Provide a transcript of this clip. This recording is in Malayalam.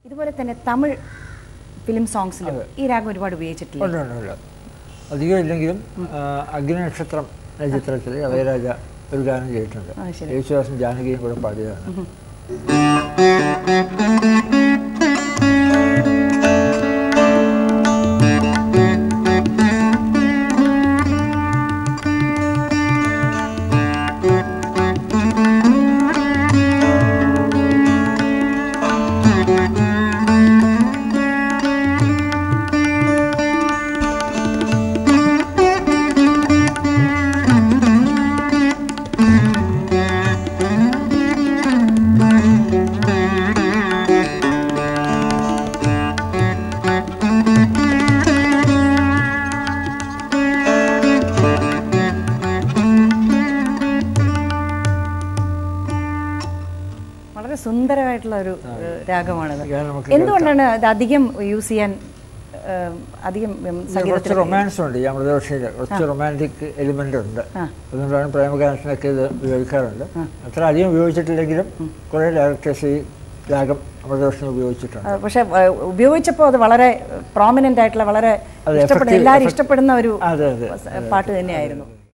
ഇതുപോലെ തന്നെ തമിഴ് ഫിലിം സോങ്സിലും ഈ രാഗം ഒരുപാട് ഉപയോഗിച്ചിട്ടില്ല ഉണ്ട് ഉണ്ട് ഉണ്ട് അധികം ഇല്ലെങ്കിലും ആ, അഗ്നിനക്ഷത്രം എന്ന ചിത്രത്തിൽ ഇളയരാജ ഒരു ഗാനം ചെയ്തിട്ടുണ്ട് ആ, ശരി. യേശുദാസും ജാനകിയും കൂടെ പാടിയതാണ് വളരെ സുന്ദരമായിട്ടുള്ള ഒരു ഏഹ്, രാഗമാണിത് ഞാൻ നമുക്ക് എന്തുകൊണ്ടാണ് ഇത് അധികം യൂസ് ചെയ്യാൻ ഏഹ്, അധികം ഉം, ഇത് കുറച്ച് സംഗീതത്തിൽ റൊമാൻസ് ഉണ്ട് ഈ അമൃതവർഷയിൽ കുറച്ച് റൊമാൻറ്റിക് എലിമെന്റ് ഉണ്ട് ആ. അതുകൊണ്ടാണ് പ്രേമഗാനത്തിനൊക്കെ ഇത് ഉപയോഗിക്കാറുണ്ട് അത്ര അധികം ഉപയോഗിച്ചിട്ടില്ലെങ്കിലും കുറേ ഡയറക്ടേഴ്സ് ഈ രാഗം അമൃതവർഷം ഉപയോഗിച്ചിട്ടുണ്ട് ഏഹ്, പക്ഷെ ഏഹ്, ഉപയോഗിച്ചപ്പോൾ അത് വളരെ പ്രോമിനന്റ് ആയിട്ടുള്ള വളരെ അതെ, ഇഷ്ടപ്പെടുന്ന effective- എല്ലാവരും effect- ഇഷ്ടപ്പെടുന്ന ഒരു അതെ അതെ പാട്ട് തന്നെയായിരുന്നു